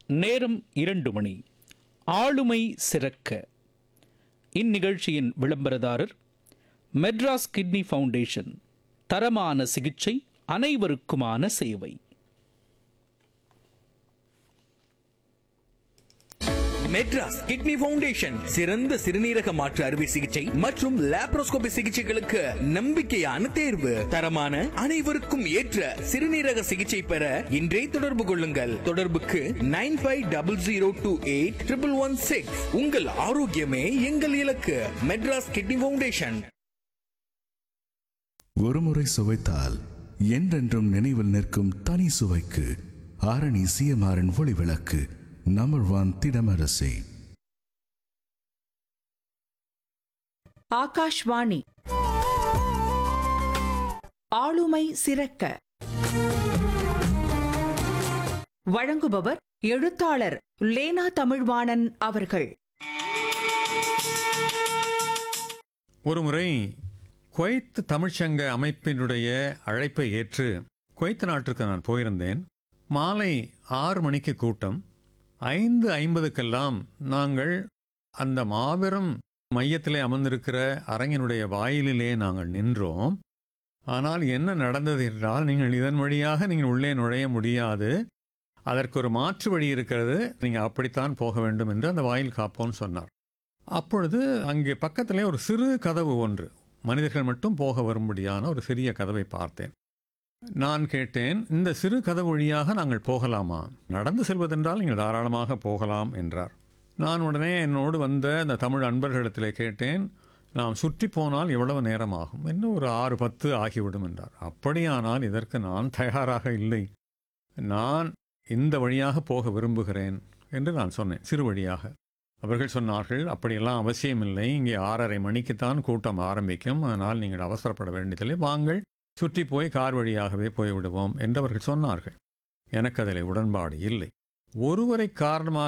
நேரம் இரண்டு மணி ஆளுமை சிறக்க இந்நிகழ்ச்சியின் விளம்பரதாரர் மெட்ராஸ் கிட்னி ஃபவுண்டேஷன் தரமான சிகிச்சை அனைவருக்குமான சேவை மெட்ராஸ் கிட்னி ஃபவுண்டேஷன் சிறந்த சிறுநீரக மாற்று அறுவை சிகிச்சை மற்றும் லாப்ரோஸ்கோபி சிகிச்சைகளுக்கு நம்பிக்கையான தேர்வு தரமான அனைவருக்கும் ஏற்ற சிறுநீரக சிகிச்சை பெற இன்றே தொடர்பு கொள்ளுங்கள் தொடர்புக்கு nine five double zero two eight triple one six உங்கள் ஆரோக்கியமே எங்கள் இலக்கு மெட்ராஸ் கிட்னி ஃபவுண்டேஷன் ஒருமுறை சுவைத்தால் என்றென்றும் நினைவில் நிற்கும் தனி சுவைக்கு ஆரணி சிஎம்ஆரின் ஒளி விளக்கு நம்பர் ஒன் திடமரசி ஆகாஷ்வாணி ஆளுமை சிறக்க வழங்குபவர் எழுத்தாளர் லேனா தமிழ்வாணன் அவர்கள் ஒருமுறை குவைத் தமிழ்ச்சங்க அமைப்பினுடைய அழைப்பை ஏற்று குவைத் நாட்டிற்கு நான் போயிருந்தேன் மாலை ஆறு மணிக்கு கூட்டம் ஐந்து ஐம்பதுக்கெல்லாம் நாங்கள் அந்த மாபெரும் மையத்திலே அமர்ந்திருக்கிற அரங்கினுடைய வாயிலிலே நாங்கள் நின்றோம் ஆனால் என்ன நடந்தது என்றால் நீங்கள் இதன் வழியாக நீங்கள் உள்ளே நுழைய முடியாது அதற்கு ஒரு மாற்று வழி இருக்கிறது நீங்கள் அப்படித்தான் போக வேண்டும் என்று அந்த வாயில் காப்போன்னு சொன்னார் அப்பொழுது அங்கே பக்கத்திலே ஒரு சிறு கதவு ஒன்று மனிதர்கள் மட்டும் போக வரும்படியான ஒரு சிறிய கதவை பார்த்தேன் நான் கேட்டேன் இந்த சிறு கதவு வழியாக நாங்கள் போகலாமா நடந்து செல்வதென்றால் நீங்கள் தாராளமாக போகலாம் என்றார் நான் உடனே என்னோடு வந்த அந்த தமிழ் அன்பர்களிடத்திலே கேட்டேன் நாம் சுற்றி போனால் எவ்வளவு நேரம் ஆகும் இன்னும் ஒரு ஆறு பத்து ஆகிவிடும் என்றார் அப்படியானால் இதற்கு நான் தயாராக இல்லை நான் இந்த வழியாக போக விரும்புகிறேன் என்று நான் சொன்னேன் சிறு வழியாக அவர்கள் சொன்னார்கள் அப்படியெல்லாம் அவசியமில்லை இங்கே ஆறரை மணிக்குத்தான் கூட்டம் ஆரம்பிக்கும் அதனால் நீங்கள் அவசரப்பட வேண்டியதில்லை வாங்கள் சுற்றி போய் கார் வழியாகவே போய்விடுவோம் என்று அவர்கள் சொன்னார்கள் எனக்கு அதில் உடன்பாடு இல்லை ஒருவரை காரணமாக